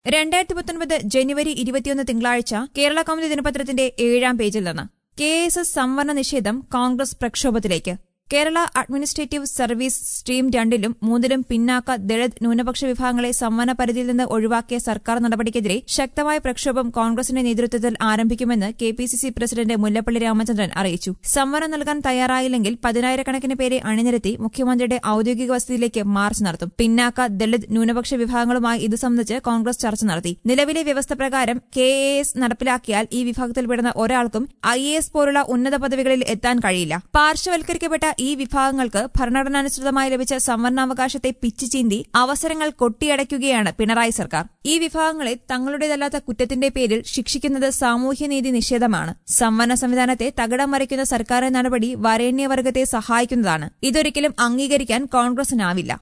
രണ്ടായിരത്തി പത്തൊൻപത് ജനുവരി ഇരുപത്തിയൊന്ന് തിങ്കളാഴ്ച കേരള കൗമുദി ദിനപത്രത്തിന്റെ ഏഴാം പേജിൽ നിന്ന് കെ എസ് എസ് സംവരണ നിഷേധം കോൺഗ്രസ് പ്രക്ഷോഭത്തിലേക്ക് കേരള അഡ്മിനിസ്ട്രേറ്റീവ് സർവീസ് സ്ട്രീം രണ്ടിലും മൂന്നിലും പിന്നാക്ക ദളിത് ന്യൂനപക്ഷ വിഭാഗങ്ങളെ സംവരണ പരിധിയിൽ നിന്ന് ഒഴിവാക്കിയ സർക്കാർ നടപടിക്കെതിരെ ശക്തമായ പ്രക്ഷോഭം കോൺഗ്രസിന്റെ നേതൃത്വത്തിൽ ആരംഭിക്കുമെന്ന് K P C C president Mullappally Ramachandran അറിയിച്ചു സംവരണം നൽകാൻ തയ്യാറായില്ലെങ്കിൽ പതിനായിരക്കണക്കിന് പേരെ അണിനിരത്തി മുഖ്യമന്ത്രിയുടെ ഔദ്യോഗിക വസതിയിലേക്ക് മാർച്ച് നടത്തും പിന്നാക്ക ദളിത് ന്യൂനപക്ഷ വിഭാഗങ്ങളുമായി ഇത് സംബന്ധിച്ച് കോൺഗ്രസ് ചർച്ച നടത്തി നിലവിലെ വ്യവസ്ഥ പ്രകാരം കെ എ എസ് നടപ്പിലാക്കിയാൽ ഈ വിഭാഗത്തിൽപ്പെടുന്ന ഒരാൾക്കും ഐ എ എസ് പോലുള്ള ഉന്നത പദവികളിൽ എത്താൻ കഴിയില്ല പാർശ്വവൽക്കരിക്കപ്പെട്ട ഈ വിഭാഗങ്ങൾക്ക് ഭരണഘടനാനുസൃതമായി ലഭിച്ച സംവരണാവകാശത്തെ പിച്ചുചീന്തി അവസരങ്ങൾ കൊട്ടിയടയ്ക്കുകയാണ് പിണറായി സർക്കാർ ഈ വിഭാഗങ്ങളെ തങ്ങളുടേതല്ലാത്ത കുറ്റത്തിന്റെ പേരിൽ ശിക്ഷിക്കുന്നത് സാമൂഹ്യനീതി നിഷേധമാണ് സംവരണ സംവിധാനത്തെ തകിടം മറിക്കുന്ന സർക്കാർ നടപടി വരേണ്യവർഗത്തെ സഹായിക്കുന്നതാണ് ഇതൊരിക്കലും അംഗീകരിക്കാൻ കോൺഗ്രസിനാവില്ല